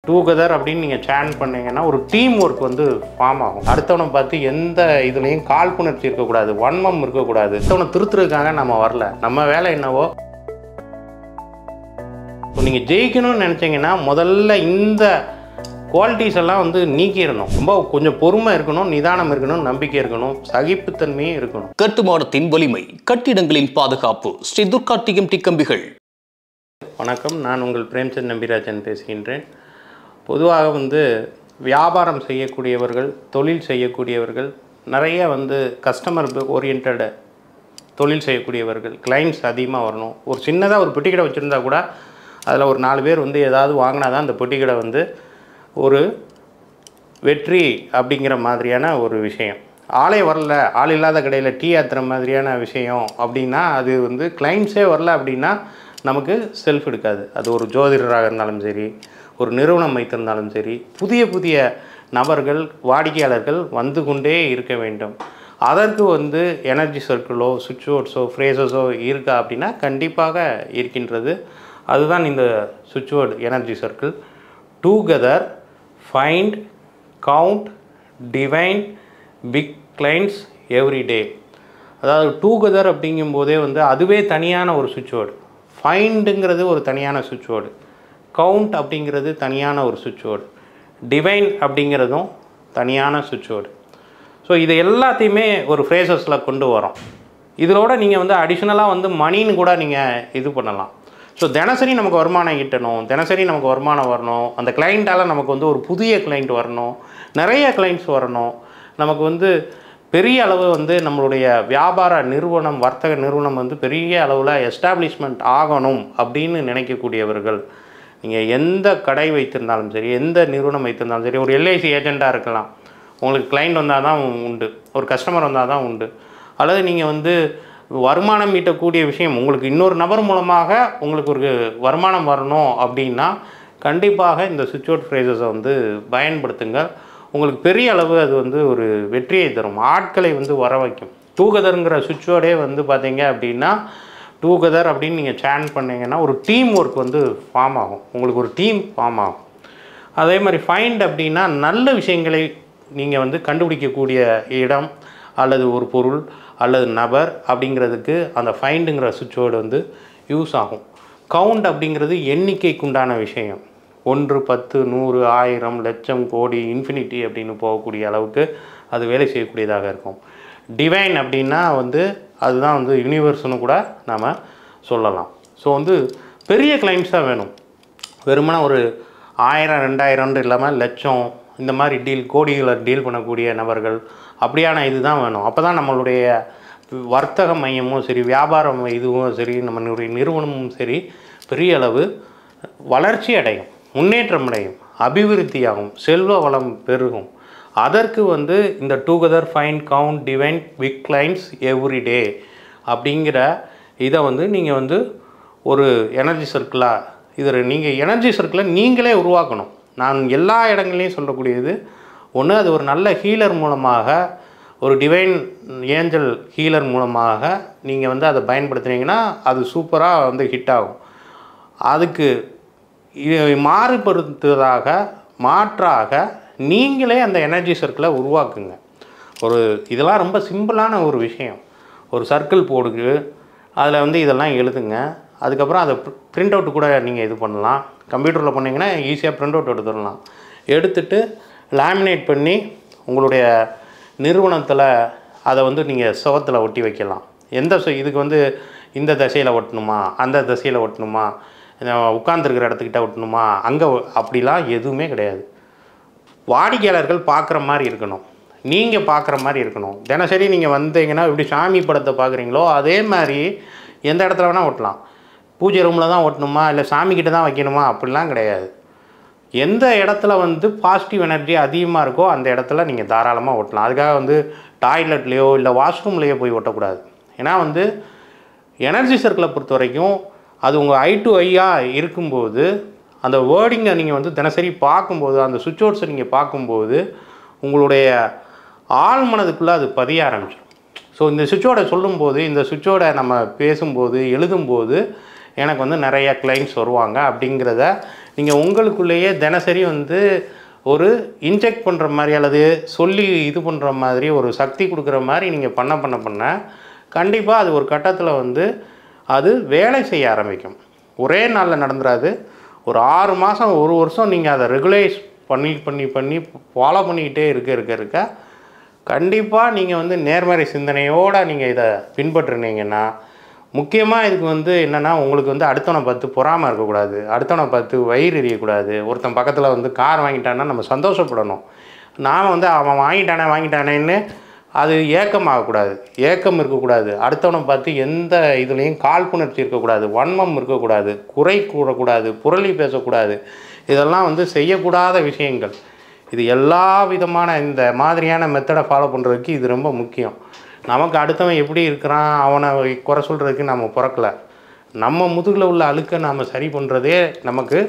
together அப்படின்னு நீங்கள் சேன் பண்ணீங்கன்னா ஒரு டீம் ஒர்க் வந்து ஃபார்ம் ஆகும் அடுத்தவனை பார்த்து எந்த இதுலேயும் காழ்ப்புணர்ச்சி இருக்கக்கூடாது வன்மம் இருக்கக்கூடாது அடுத்தவனை திருத்துறதுக்காக நம்ம வரல நம்ம வேலை என்னவோ நீங்கள் ஜெயிக்கணும்னு நினச்சிங்கன்னா முதல்ல இந்த குவாலிட்டிஸ் எல்லாம் வந்து நீக்கிடணும் ரொம்ப கொஞ்சம் பொறுமை இருக்கணும் நிதானம் இருக்கணும் நம்பிக்கை இருக்கணும் சகிப்புத்தன்மையும் இருக்கணும் கட்டுமானத்தின் வலிமை கட்டிடங்களின் பாதுகாப்பு ஸ்ரீ துர்கா டிஎம்டி கம்பிகள் வணக்கம் நான் உங்கள் பிரேம்சந்த் நம்பிராஜன் பேசுகின்றேன் பொதுவாக வந்து வியாபாரம் செய்யக்கூடியவர்கள் தொழில் செய்யக்கூடியவர்கள் நிறைய வந்து கஸ்டமர் ஓரியன்ட் தொழில் செய்யக்கூடியவர்கள் கிளைண்ட்ஸ் அதிகமாக வரணும் ஒரு சின்னதாக ஒரு பெட்டிக்கடை வச்சுருந்தா கூட அதில் ஒரு நாலு பேர் வந்து ஏதாவது வாங்கினா தான் அந்த பெட்டிக்கடை வந்து ஒரு வெற்றி அப்படிங்கிற மாதிரியான ஒரு விஷயம் ஆளே வரல ஆள் இல்லாத கடையில் டீ ஆத்துற மாதிரியான விஷயம் அப்படின்னா அது வந்து கிளைண்ட்ஸே வரல அப்படின்னா நமக்கு செல்ஃப் எடுக்காது அது ஒரு ஜோதிடராக இருந்தாலும் சரி ஒரு நிறுவனம் வைத்திருந்தாலும் சரி புதிய புதிய நபர்கள் வாடிக்கையாளர்கள் வந்து கொண்டே இருக்க வேண்டும் அதற்கு வந்து எனர்ஜி சர்க்கிளோ சுவிட்ச் போர்ட்ஸோ ஃப்ரேசஸோ இருக்கா அப்படின்னா கண்டிப்பாக இருக்கின்றது அதுதான் இந்த சுவிட்ச் board energy circle together find count divine pick clients every day அதாவது டூகெதர் அப்படிங்கும்போதே வந்து அதுவே தனியான ஒரு சுவிட்ச் போர்டு ஃபைண்டுங்கிறது ஒரு தனியான சுவிட்ச் போர்டு கவுண்ட் அப்படிங்கிறது தனியான ஒரு சுவிட்ச் போர்டு டிவைன் அப்படிங்கிறதும் தனியான சுவிட்ச் போர்டு ஸோ இது எல்லாத்தையுமே ஒரு ஃப்ரேசஸில் கொண்டு வரோம் இதோட நீங்கள் வந்து அடிஷ்னலாக வந்து மணின்னு கூட நீங்கள் இது பண்ணலாம் ஸோ தினசரி நமக்கு வருமானம் ஈட்டணும் தினசரி நமக்கு வருமானம் வரணும் அந்த கிளைண்ட்டால் நமக்கு வந்து ஒரு புதிய கிளைண்ட் வரணும் நிறைய கிளைண்ட்ஸ் வரணும் நமக்கு வந்து பெரிய அளவு வந்து நம்மளுடைய வியாபார நிறுவனம் வர்த்தக நிறுவனம் வந்து பெரிய அளவில் எஸ்டாப்ளிஷ்மெண்ட் ஆகணும் அப்படின்னு நினைக்கக்கூடியவர்கள் நீங்கள் எந்த கடை வைத்திருந்தாலும் சரி எந்த நிறுவனம் வைத்திருந்தாலும் சரி ஒரு எல்ஐசி ஏஜெண்ட்டாக இருக்கலாம் உங்களுக்கு கிளைண்ட் வந்தால் தான் உண்டு ஒரு கஸ்டமர் வந்தால் தான் உண்டு அல்லது நீங்கள் வந்து வருமானம் ஈட்டக்கூடிய விஷயம் உங்களுக்கு இன்னொரு நபர் மூலமாக உங்களுக்கு ஒரு வருமானம் வரணும் அப்படின்னா கண்டிப்பாக இந்த சுவிட்ச் ஃப்ரேசஸை வந்து பயன்படுத்துங்க உங்களுக்கு பெரிய அளவு அது வந்து ஒரு வெற்றியை தரும் ஆட்களை வந்து வர வைக்கும் டூகெதருங்கிற சுவிட்சோடே வந்து பார்த்தீங்க அப்படின்னா டூகெதர் அப்படின்னு நீங்கள் சேன் பண்ணீங்கன்னா ஒரு டீம் ஒர்க் வந்து ஃபார்ம் ஆகும் உங்களுக்கு ஒரு டீம் ஃபார்ம் ஆகும் அதே மாதிரி ஃபைண்ட் அப்படின்னா நல்ல விஷயங்களை நீங்கள் வந்து கண்டுபிடிக்கக்கூடிய இடம் அல்லது ஒரு பொருள் அல்லது நபர் அப்படிங்கிறதுக்கு அந்த ஃபைண்டுங்கிற சுவிட்சோடு வந்து யூஸ் ஆகும் கவுண்ட் அப்படிங்கிறது எண்ணிக்கைக்குண்டான விஷயம் ஒன்று பத்து நூறு ஆயிரம் லட்சம் கோடி இன்ஃபினிட்டி அப்படின்னு போகக்கூடிய அளவுக்கு அது வேலை செய்யக்கூடியதாக இருக்கும் டிவைன் அப்படின்னா வந்து அதுதான் வந்து யூனிவர்ஸ்னு கூட நாம் சொல்லலாம் ஸோ வந்து பெரிய கிளைண்ட்ஸாக வேணும் வெறுமனே ஒரு ஆயிரம் ரெண்டாயிரம்னு இல்லாமல் லட்சம் இந்த மாதிரி டீல் கோடிகளை டீல் பண்ணக்கூடிய நபர்கள் அப்படியான இதுதான் வேணும் அப்போ தான் நம்மளுடைய வர்த்தக மையமும் சரி வியாபாரம் இதுவும் சரி நம்மளுடைய நிறுவனமும் சரி பெரிய அளவு வளர்ச்சி அடையும் முன்னேற்றம் அடையும் அபிவிருத்தியாகும் செல்வ வளம் பெருகும் அதற்கு வந்து இந்த together fine count divine pick clients every day அப்படிங்கிற இதை வந்து நீங்கள் வந்து ஒரு எனர்ஜி சர்க்கிளாக இதில் நீங்கள் எனர்ஜி சர்க்கிளை நீங்களே உருவாக்கணும் நான் எல்லா இடங்களையும் சொல்லக்கூடியது ஒன்று அது ஒரு நல்ல ஹீலர் மூலமாக ஒரு டிவைன் ஏஞ்சல் ஹீலர் மூலமாக நீங்கள் வந்து அதை பயன்படுத்துனீங்கன்னா அது சூப்பராக வந்து ஹிட் ஆகும் அதுக்கு இது மாறுபடுத்துவதாக மாற்றாக நீங்களே அந்த எனர்ஜி சர்க்கிளை உருவாக்குங்க ஒரு இதெல்லாம் ரொம்ப சிம்பிளான ஒரு விஷயம் ஒரு சர்க்கிள் போடுங்க அதில் வந்து இதெல்லாம் எழுதுங்க அதுக்கப்புறம் அதை பிரிண்ட் அவுட் கூட நீங்கள் இது பண்ணலாம் கம்ப்யூட்டரில் பண்ணிங்கன்னா ஈஸியாக பிரிண்ட் அவுட் எடுத்துடலாம் எடுத்துட்டு லேமினேட் பண்ணி உங்களுடைய நிறுவனத்தில் அதை வந்து நீங்கள் சுகத்தில் ஒட்டி வைக்கலாம் எந்த சு- இதுக்கு வந்து இந்த திசையில் ஒட்டணுமா அந்த திசையில் ஒட்டணுமா உட்காந்துருக்கிற இடத்துக்கிட்ட ஒட்டணுமா அங்கே அப்படிலாம் எதுவுமே கிடையாது வாடிக்கையாளர்கள் பார்க்குற மாதிரி இருக்கணும் நீங்கள் பார்க்குற மாதிரி இருக்கணும் தினசரி நீங்கள் வந்தீங்கன்னா இப்படி சாமி படத்தை பார்க்குறீங்களோ அதே மாதிரி எந்த இடத்துல வேணால் ஒட்டலாம் பூஜை ரூமில் தான் ஒட்டணுமா இல்லை சாமிக்கிட்ட தான் வைக்கணுமா அப்படிலாம் கிடையாது எந்த இடத்துல வந்து பாசிட்டிவ் எனர்ஜி அதிகமாக இருக்கோ அந்த இடத்துல நீங்கள் தாராளமாக ஒட்டலாம் அதுக்காக வந்து டாய்லெட்லேயோ இல்லை வாஷ்ரூம்லேயோ போய் ஒட்டக்கூடாது ஏன்னா வந்து எனர்ஜி சர்க்கிளை பொறுத்த வரைக்கும் அது உங்கள் ஐ டு ஐயாக இருக்கும்போது அந்த வேர்டிங்கை நீங்கள் வந்து தினசரி பார்க்கும்போது அந்த சுவிட்ச் போர்ட்ஸை நீங்கள் பார்க்கும்போது உங்களுடைய ஆழ் மனதுக்குள்ளே அது பதிய ஆரம்பிச்சிடும் ஸோ இந்த சுவிட்சோட சொல்லும்போது இந்த சுவிட்சோட நம்ம பேசும்போது எழுதும்போது எனக்கு வந்து நிறைய கிளைண்ட்ஸ் வருவாங்க அப்படிங்கிறத நீங்கள் உங்களுக்குள்ளேயே தினசரி வந்து ஒரு இன்ஜெக்ட் பண்ணுற மாதிரி அல்லது சொல்லி இது பண்ணுற மாதிரி ஒரு சக்தி கொடுக்குற மாதிரி நீங்கள் பண்ண பண்ண பண்ண கண்டிப்பாக அது ஒரு கட்டத்தில் வந்து அது வேலை செய்ய ஆரம்பிக்கும் ஒரே நாளில் நடந்துராது ஒரு ஆறு மாதம் ஒரு வருஷம் நீங்கள் அதை ரெகுலைஸ் பண்ணி பண்ணி பண்ணி ஃபாலோ பண்ணிக்கிட்டே இருக்க இருக்க இருக்க கண்டிப்பாக நீங்கள் வந்து நேர்மறை சிந்தனையோடு நீங்கள் இதை பின்பற்றுனீங்கன்னா முக்கியமாக இதுக்கு வந்து என்னென்னா உங்களுக்கு வந்து அடுத்தவனை பார்த்து பொறாமல் இருக்கக்கூடாது அடுத்தவனை பார்த்து வயிறு எரியக்கூடாது ஒருத்தன் பக்கத்தில் வந்து கார் வாங்கிட்டான்னா நம்ம சந்தோஷப்படணும் நாம் வந்து அவன் வாங்கிட்டானே வாங்கிட்டானேன்னு அது ஏக்கமாகக்கூடாது ஏக்கம் இருக்கக்கூடாது அடுத்தவனை பார்த்து எந்த இதுலேயும் காழ்ப்புணர்ச்சி இருக்கக்கூடாது வன்மம் இருக்கக்கூடாது குறை கூறக்கூடாது புரளி பேசக்கூடாது இதெல்லாம் வந்து செய்யக்கூடாத விஷயங்கள் இது எல்லா விதமான இந்த மாதிரியான மெத்தடை ஃபாலோ பண்ணுறதுக்கு இது ரொம்ப முக்கியம் நமக்கு அடுத்தவன் எப்படி இருக்கிறான் அவனை குறை சொல்கிறதுக்கு நம்ம பிறக்கல நம்ம முதுகில் உள்ள அழுக்கை நாம் சரி பண்ணுறதே நமக்கு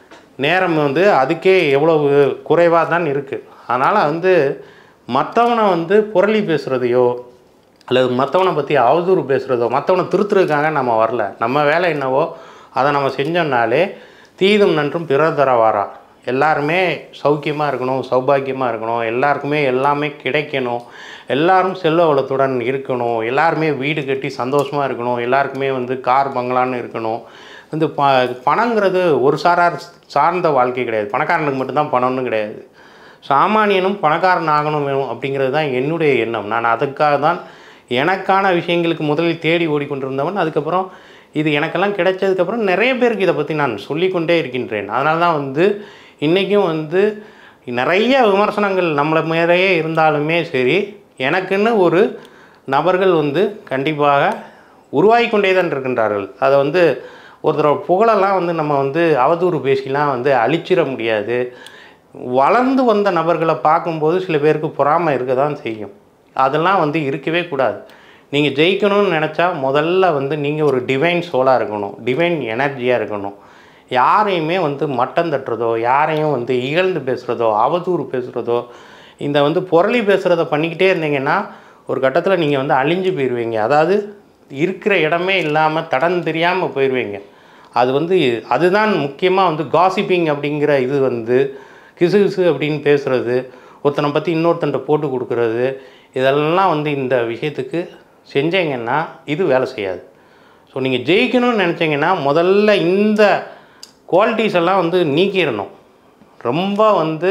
நேரம் வந்து அதுக்கே எவ்வளவு குறைவாக தான் இருக்குது அதனால் வந்து மற்றவனை வந்து புரளி பேசுகிறதையோ அல்லது மற்றவனை பற்றி அவதூறு பேசுகிறதோ மற்றவனை திருத்துறதுக்காக நம்ம வரல நம்ம வேலை என்னவோ அதை நம்ம செஞ்சோம்னாலே தீதும் நன்றும் பிறர் தர வாரா எல்லாருமே சௌக்கியமாக இருக்கணும் சௌபாக்கியமாக இருக்கணும் எல்லாருக்குமே எல்லாமே கிடைக்கணும் எல்லாரும் செல்வ வளத்துடன் இருக்கணும் எல்லாருமே வீடு கட்டி சந்தோஷமாக இருக்கணும் எல்லாருக்குமே வந்து கார் பங்களான்னு இருக்கணும் வந்து ப பணங்கிறது ஒரு சாரார் சார்ந்த வாழ்க்கை கிடையாது பணக்காரனுக்கு மட்டும்தான் பணம்னு கிடையாது சாமானியனும் பணக்காரன் ஆகணும் வேணும் அப்படிங்கிறது தான் என்னுடைய எண்ணம் நான் அதுக்காக தான் எனக்கான விஷயங்களுக்கு முதலில் தேடி ஓடிக்கொண்டிருந்தவன் அதுக்கப்புறம் இது எனக்கெல்லாம் கிடைச்சதுக்கப்புறம் நிறைய பேருக்கு இதை பற்றி நான் சொல்லிக்கொண்டே இருக்கின்றேன் அதனால தான் வந்து இன்றைக்கும் வந்து நிறைய விமர்சனங்கள் நம்மளை மேலேயே இருந்தாலுமே சரி எனக்குன்னு ஒரு நபர்கள் வந்து கண்டிப்பாக உருவாகி கொண்டே தான் இருக்கின்றார்கள் அதை வந்து ஒருத்தரோட புகழெல்லாம் வந்து நம்ம வந்து அவதூறு பேசிலாம் வந்து அழிச்சிட முடியாது வளர்ந்து வந்த நபர்களை பார்க்கும்போது சில பேருக்கு பொறாமை இருக்க தான் செய்யும் அதெல்லாம் வந்து இருக்கவே கூடாது நீங்கள் ஜெயிக்கணும்னு நினச்சா முதல்ல வந்து நீங்கள் ஒரு டிவைன் சோலாக இருக்கணும் டிவைன் எனர்ஜியாக இருக்கணும் யாரையுமே வந்து மட்டம் தட்டுறதோ யாரையும் வந்து இகழ்ந்து பேசுகிறதோ அவதூறு பேசுகிறதோ இந்த வந்து புரளி பேசுகிறத பண்ணிக்கிட்டே இருந்தீங்கன்னா ஒரு கட்டத்தில் நீங்கள் வந்து அழிஞ்சு போயிடுவீங்க அதாவது இருக்கிற இடமே இல்லாமல் தடம் தெரியாமல் போயிடுவீங்க அது வந்து அதுதான் முக்கியமாக வந்து காசிப்பிங் அப்படிங்கிற இது வந்து கிசு கிசு அப்படின்னு பேசுகிறது ஒருத்தனை பற்றி இன்னொருத்தன்ட்ட போட்டு கொடுக்குறது இதெல்லாம் வந்து இந்த விஷயத்துக்கு செஞ்சீங்கன்னா இது வேலை செய்யாது ஸோ நீங்கள் ஜெயிக்கணும்னு நினச்சிங்கன்னா முதல்ல இந்த குவாலிட்டிஸ் எல்லாம் வந்து நீக்கிடணும் ரொம்ப வந்து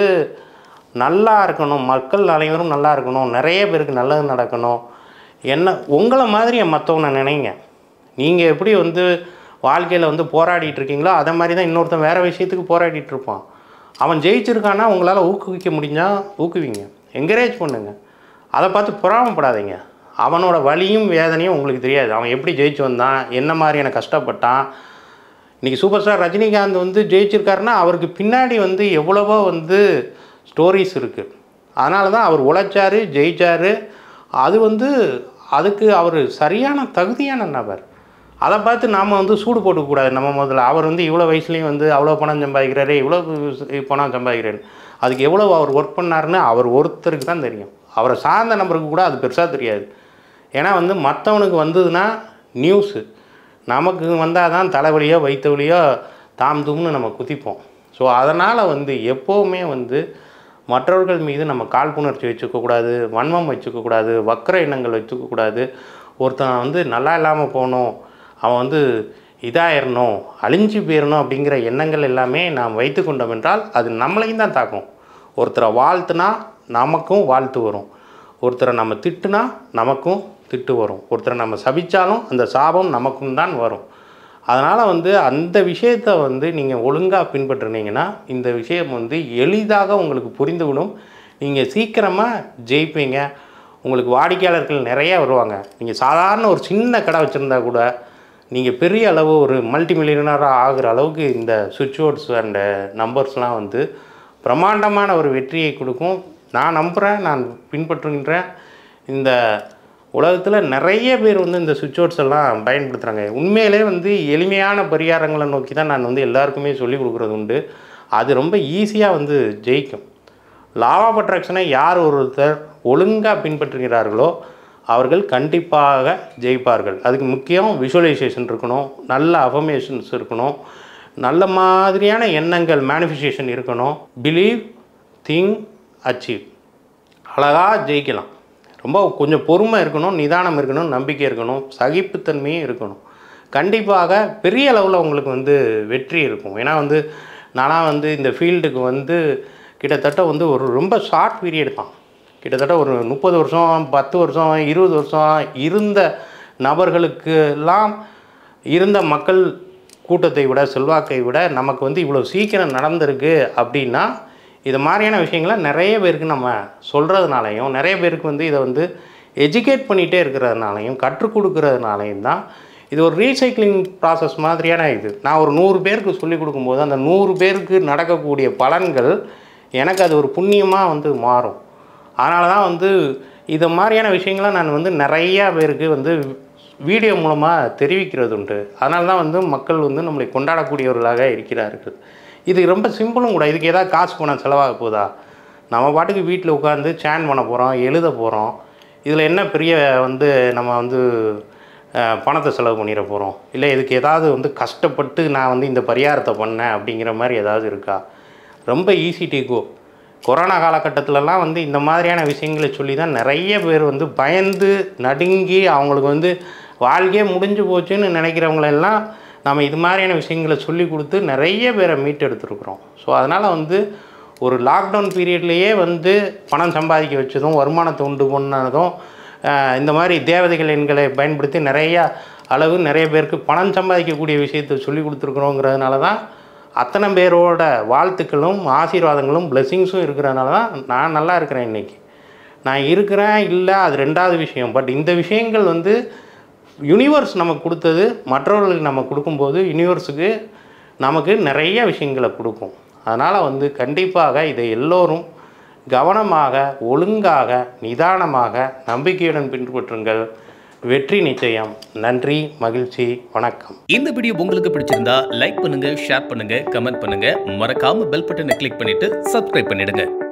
நல்லா இருக்கணும் மக்கள் அனைவரும் நல்லா இருக்கணும் நிறைய பேருக்கு நல்லது நடக்கணும் என்ன உங்களை மாதிரி மற்றவனை நினைங்க நீங்கள் எப்படி வந்து வாழ்க்கையில் வந்து போராடிட்டு இருக்கீங்களோ அதை மாதிரி தான் இன்னொருத்தன் வேறு விஷயத்துக்கு போராடிட்டு இருப்பான் அவன் ஜெயிச்சிருக்கானா உங்களால் ஊக்குவிக்க முடிஞ்சால் ஊக்குவிங்க என்கரேஜ் பண்ணுங்க அதை பார்த்து பொறாமப்படாதீங்க அவனோட வலியும் வேதனையும் உங்களுக்கு தெரியாது அவன் எப்படி ஜெயிச்சு வந்தான் என்ன மாதிரியான கஷ்டப்பட்டான் இன்றைக்கி சூப்பர் ஸ்டார் ரஜினிகாந்த் வந்து ஜெயிச்சிருக்காருன்னா அவருக்கு பின்னாடி வந்து எவ்வளவோ வந்து ஸ்டோரிஸ் இருக்குது அதனால தான் அவர் உழைச்சாரு ஜெயிச்சாரு அது வந்து அதுக்கு அவர் சரியான தகுதியான நபர் அதை பார்த்து நாம் வந்து சூடு போட்டுக்கூடாது நம்ம முதல்ல அவர் வந்து இவ்வளோ வயசுலேயும் வந்து அவ்வளோ பணம் சம்பாதிக்கிறாரு இவ்வளோ பணம் சம்பாதிக்கிறாரு அதுக்கு எவ்வளோ அவர் ஒர்க் பண்ணாருன்னு அவர் ஒருத்தருக்கு தான் தெரியும் அவரை சார்ந்த நபருக்கு கூட அது பெருசாக தெரியாது ஏன்னா வந்து மற்றவனுக்கு வந்ததுன்னா நியூஸு நமக்கு வந்தால் தான் தலைவலியோ வயிற்று வலியோ தாம் தும்னு நம்ம குதிப்போம் ஸோ அதனால் வந்து எப்போவுமே வந்து மற்றவர்கள் மீது நம்ம காழ்ப்புணர்ச்சி வச்சுக்கக்கூடாது வன்மம் வச்சுக்கக்கூடாது வக்கர எண்ணங்கள் வச்சுக்கக்கூடாது ஒருத்தன் வந்து நல்லா இல்லாமல் போகணும் அவன் வந்து இதாயிரணும் அழிஞ்சு போயிடணும் அப்படிங்கிற எண்ணங்கள் எல்லாமே நாம் வைத்து கொண்டோம் என்றால் அது நம்மளையும் தான் தாக்கும் ஒருத்தரை வாழ்த்துனா நமக்கும் வாழ்த்து வரும் ஒருத்தரை நம்ம திட்டுனா நமக்கும் திட்டு வரும் ஒருத்தரை நம்ம சபிச்சாலும் அந்த சாபம் நமக்கும் தான் வரும் அதனால் வந்து அந்த விஷயத்தை வந்து நீங்கள் ஒழுங்காக பின்பற்றுனீங்கன்னா இந்த விஷயம் வந்து எளிதாக உங்களுக்கு புரிந்துவிடும் நீங்கள் சீக்கிரமாக ஜெயிப்பீங்க உங்களுக்கு வாடிக்கையாளர்கள் நிறைய வருவாங்க நீங்கள் சாதாரண ஒரு சின்ன கடை வச்சுருந்தா கூட நீங்கள் பெரிய அளவு ஒரு மல்டி மில்லியனராக ஆகிற அளவுக்கு இந்த சுவிட்ச் போர்ட்ஸ் அண்ட் நம்பர்ஸ்லாம் வந்து பிரம்மாண்டமான ஒரு வெற்றியை கொடுக்கும் நான் நம்புகிறேன் நான் பின்பற்றுகின்றேன் இந்த உலகத்தில் நிறைய பேர் வந்து இந்த சுவிட்ச் போர்ட்ஸ் எல்லாம் பயன்படுத்துகிறாங்க உண்மையிலே வந்து எளிமையான பரிகாரங்களை நோக்கி தான் நான் வந்து எல்லாருக்குமே சொல்லிக் கொடுக்குறது உண்டு அது ரொம்ப ஈஸியாக வந்து ஜெயிக்கும் லா ஆஃப் அட்ராக்ஷனை யார் ஒருத்தர் ஒழுங்காக பின்பற்றுகிறார்களோ அவர்கள் கண்டிப்பாக ஜெயிப்பார்கள் அதுக்கு முக்கியம் விஷுவலைசேஷன் இருக்கணும் நல்ல அஃபர்மேஷன்ஸ் இருக்கணும் நல்ல மாதிரியான எண்ணங்கள் மேனிஃபெஸ்டேஷன் இருக்கணும் பிலீவ் திங்க் அச்சீவ் அழகாக ஜெயிக்கலாம் ரொம்ப கொஞ்சம் பொறுமை இருக்கணும் நிதானம் இருக்கணும் நம்பிக்கை இருக்கணும் சகிப்புத்தன்மையும் இருக்கணும் கண்டிப்பாக பெரிய அளவில் உங்களுக்கு வந்து வெற்றி இருக்கும் ஏன்னா வந்து நானாக வந்து இந்த ஃபீல்டுக்கு வந்து கிட்டத்தட்ட வந்து ஒரு ரொம்ப ஷார்ட் பீரியட் தான் கிட்டத்தட்ட ஒரு முப்பது வருஷம் பத்து வருஷம் இருபது வருஷம் இருந்த நபர்களுக்கெல்லாம் இருந்த மக்கள் கூட்டத்தை விட செல்வாக்கை விட நமக்கு வந்து இவ்வளோ சீக்கிரம் நடந்திருக்கு அப்படின்னா இது மாதிரியான விஷயங்களை நிறைய பேருக்கு நம்ம சொல்கிறதுனாலையும் நிறைய பேருக்கு வந்து இதை வந்து எஜுகேட் பண்ணிகிட்டே இருக்கிறதுனாலையும் கற்றுக் கொடுக்கறதுனாலையும் தான் இது ஒரு ரீசைக்ளிங் ப்ராசஸ் மாதிரியான இது நான் ஒரு நூறு பேருக்கு சொல்லிக் கொடுக்கும்போது அந்த நூறு பேருக்கு நடக்கக்கூடிய பலன்கள் எனக்கு அது ஒரு புண்ணியமாக வந்து மாறும் அதனால தான் வந்து இது மாதிரியான விஷயங்களை நான் வந்து நிறையா பேருக்கு வந்து வீடியோ மூலமாக தெரிவிக்கிறது உண்டு அதனால தான் வந்து மக்கள் வந்து நம்மளை கொண்டாடக்கூடியவர்களாக இருக்கிறார்கள் இது ரொம்ப சிம்பிளும் கூட இதுக்கு ஏதாவது காசு பணம் செலவாக போதா நம்ம பாட்டுக்கு வீட்டில் உட்காந்து சேன் பண்ண போகிறோம் எழுத போகிறோம் இதில் என்ன பெரிய வந்து நம்ம வந்து அஹ், பணத்தை செலவு பண்ணிட போகிறோம் இல்லை இதுக்கு ஏதாவது வந்து கஷ்டப்பட்டு நான் வந்து இந்த பரிகாரத்தை பண்ணேன் அப்படிங்கிற மாதிரி ஏதாவது இருக்கா ரொம்ப ஈஸி டு கோ கொரோனா காலகட்டத்திலலாம் வந்து இந்த மாதிரியான விஷயங்களை சொல்லி தான் நிறைய பேர் வந்து பயந்து நடுங்கி அவங்களுக்கு வந்து வாழ்க்கையே முடிஞ்சு போச்சுன்னு நினைக்கிறவங்களெல்லாம் நம்ம இது மாதிரியான விஷயங்களை சொல்லி கொடுத்து நிறைய பேரை மீட்டெடுத்துருக்குறோம் ஸோ அதனால் வந்து ஒரு லாக்டவுன் பீரியட்லேயே வந்து பணம் சம்பாதிக்க வச்சதும் வருமானத்தை உண்டு பண்ணதும் ஆஹ், இந்த மாதிரி தேவதைகள் எண்களை பயன்படுத்தி நிறையா அளவு நிறைய பேருக்கு பணம் சம்பாதிக்கக்கூடிய விஷயத்தை சொல்லி கொடுத்துருக்குறோங்கிறதுனால தான் அத்தனை பேரோட வாழ்த்துக்களும் ஆசீர்வாதங்களும் பிளெஸிங்ஸும் இருக்கிறதுனால தான் நான் நல்லா இருக்கிறேன் இன்றைக்கி நான் இருக்கிறேன் இல்லை அது ரெண்டாவது விஷயம் பட் இந்த விஷயங்கள் வந்து யூனிவர்ஸ் நமக்கு கொடுத்தது மற்றவர்களுக்கு நம்ம கொடுக்கும்போது யூனிவர்ஸுக்கு நமக்கு நிறைய விஷயங்களை கொடுக்கும் அதனால் வந்து கண்டிப்பாக இதை எல்லோரும் கவனமாக ஒழுங்காக நிதானமாக நம்பிக்கையுடன் பின்பற்றுங்கள் வெற்றி நிச்சயம் நன்றி மகிழ்ச்சி வணக்கம் இந்த வீடியோ உங்களுக்கு பிடிச்சிருந்தா லைக் பண்ணுங்க ஷேர் பண்ணுங்க கமெண்ட் பண்ணுங்க மறக்காம பெல் பட்டனை கிளிக் பண்ணிட்டு சப்ஸ்கிரைப் பண்ணிடுங்க